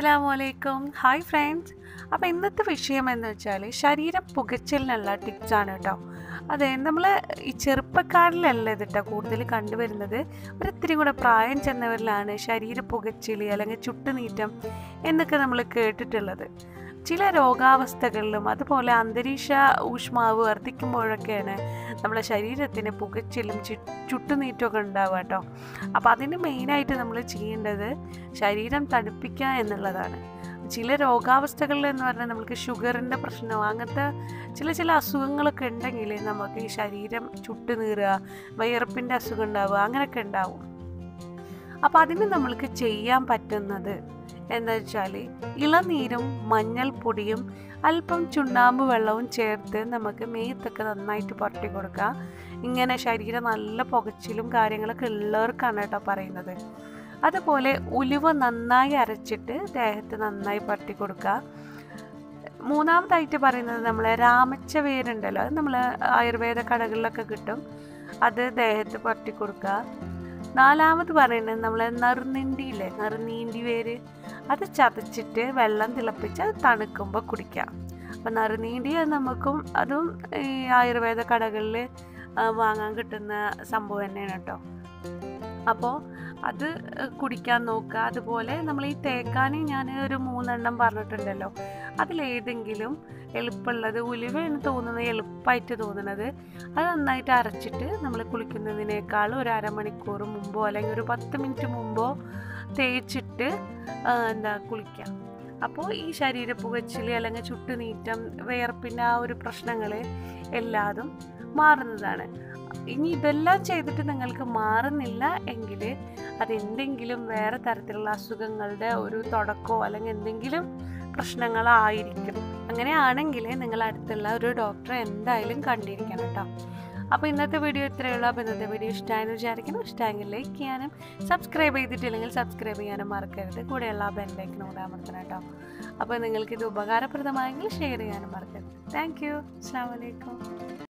അസ്സാം വലൈക്കും hi friends അപ്പോൾ ഇന്നത്തെ വിഷയം എന്ന് വെച്ചാൽ ശരീരം പുകച്ചിലിനുള്ള ടിപ്സാണ് കേട്ടോ അതെ നമ്മൾ ഈ ചെറുപ്പക്കാരിലല്ല ഇത് കേട്ടോ കൂടുതൽ കണ്ടുവരുന്നത് ഒരിത്തിരി കൂടെ പ്രായം ചെന്നവരിലാണ് ശരീര പുകച്ചിൽ അല്ലെങ്കിൽ ചുട്ടുനീറ്റം എന്നൊക്കെ നമ്മൾ കേട്ടിട്ടുള്ളത് ചില രോഗാവസ്ഥകളിലും അതുപോലെ അന്തരീക്ഷ ഊഷ്മാവ് വർദ്ധിക്കുമ്പോഴൊക്കെയാണ് നമ്മുടെ ശരീരത്തിന് പുകച്ചിലും ചു ചുട്ടുനീറ്റമൊക്കെ ഉണ്ടാവുക കേട്ടോ അപ്പോൾ അതിന് മെയിനായിട്ട് നമ്മൾ ചെയ്യേണ്ടത് ശരീരം തണുപ്പിക്കുക എന്നുള്ളതാണ് ചില രോഗാവസ്ഥകളിൽ എന്ന് പറഞ്ഞാൽ നമുക്ക് ഷുഗറിൻ്റെ പ്രശ്നമോ അങ്ങനത്തെ ചില ചില അസുഖങ്ങളൊക്കെ ഉണ്ടെങ്കിൽ നമുക്ക് ഈ ശരീരം ചുട്ടുനീറുക വയറപ്പിൻ്റെ അസുഖം ഉണ്ടാവുക അങ്ങനെയൊക്കെ ഉണ്ടാവും അപ്പോൾ അതിന് നമ്മൾക്ക് ചെയ്യാൻ പറ്റുന്നത് എന്താ വെച്ചാൽ ഇളനീരും മഞ്ഞൾപ്പൊടിയും അല്പം ചുണ്ണാമ്പ് വെള്ളവും ചേർത്ത് നമുക്ക് മേത്തൊക്കെ നന്നായിട്ട് പുരട്ടി കൊടുക്കുക ഇങ്ങനെ ശരീരം നല്ല പുകച്ചിലും കാര്യങ്ങളൊക്കെ ഉള്ളവർക്കാണ് കേട്ടോ പറയുന്നത് അതുപോലെ ഉലുവ നന്നായി അരച്ചിട്ട് ദേഹത്ത് നന്നായി പുരട്ടി കൊടുക്കുക മൂന്നാമതായിട്ട് പറയുന്നത് നമ്മളെ രാമച്ച വേരുണ്ടല്ലോ അത് നമ്മൾ ആയുർവേദ കടകളിലൊക്കെ കിട്ടും അത് ദേഹത്ത് പുരട്ടി കൊടുക്കുക നാലാമത് പറയുന്നത് നമ്മൾ നറുനിണ്ടിയില്ലേ നറുനീണ്ടി വേര് അത് ചതച്ചിട്ട് വെള്ളം തിളപ്പിച്ച് അത് തണുക്കുമ്പോൾ കുടിക്കാം അപ്പം നറുനീണ്ടി നമുക്കും അതും ഈ ആയുർവേദ കടകളിൽ വാങ്ങാൻ കിട്ടുന്ന സംഭവം തന്നെയാണ് കേട്ടോ അപ്പോൾ അത് കുടിക്കാൻ നോക്കുക അതുപോലെ നമ്മൾ ഈ തേക്കാൻ ഞാൻ ഒരു മൂന്നെണ്ണം പറഞ്ഞിട്ടുണ്ടല്ലോ അതിലേതെങ്കിലും എളുപ്പമുള്ളത് ഉലുവയാണ് തോന്നുന്നത് എളുപ്പമായിട്ട് തോന്നുന്നത് അത് നന്നായിട്ട് അരച്ചിട്ട് നമ്മൾ കുളിക്കുന്നതിനേക്കാൾ ഒരു അരമണിക്കൂർ മുമ്പോ അല്ലെങ്കിൽ ഒരു പത്ത് മിനിറ്റ് മുമ്പോ തേച്ചിട്ട് എന്താ കുളിക്കാം അപ്പോൾ ഈ ശരീര പുകച്ചിൽ അല്ലെങ്കിൽ ചുട്ടുനീറ്റം വിയർപ്പിൻ്റെ ആ ഒരു പ്രശ്നങ്ങൾ എല്ലാതും മാറുന്നതാണ് ഇനി ഇതെല്ലാം ചെയ്തിട്ട് നിങ്ങൾക്ക് മാറുന്നില്ല എങ്കിൽ അതെന്തെങ്കിലും വേറെ തരത്തിലുള്ള അസുഖങ്ങളുടെ ഒരു തുടക്കമോ അല്ലെങ്കിൽ എന്തെങ്കിലും പ്രശ്നങ്ങളായിരിക്കും അങ്ങനെയാണെങ്കിൽ നിങ്ങൾ അടുത്തുള്ള ഒരു ഡോക്ടറെ എന്തായാലും കണ്ടിരിക്കണം കേട്ടോ അപ്പോൾ ഇന്നത്തെ വീഡിയോ ഇത്രയേ ഉള്ളൂ അപ്പോൾ ഇന്നത്തെ വീഡിയോ ഇഷ്ടമായെന്ന് വിചാരിക്കണം ഇഷ്ടമെങ്കിൽ ലൈക്ക് ചെയ്യാനും സബ്സ്ക്രൈബ് ചെയ്തിട്ടില്ലെങ്കിൽ സബ്സ്ക്രൈബ് ചെയ്യാനും മറക്കരുത് കൂടെയുള്ള ബെല്ലൈക്കനും കൂടെ അമർത്തണം കേട്ടോ അപ്പോൾ നിങ്ങൾക്കിത് ഉപകാരപ്രദമായെങ്കിൽ ഷെയർ ചെയ്യാനും മറക്കരുത് താങ്ക് യു അസ്സാം വലൈക്കും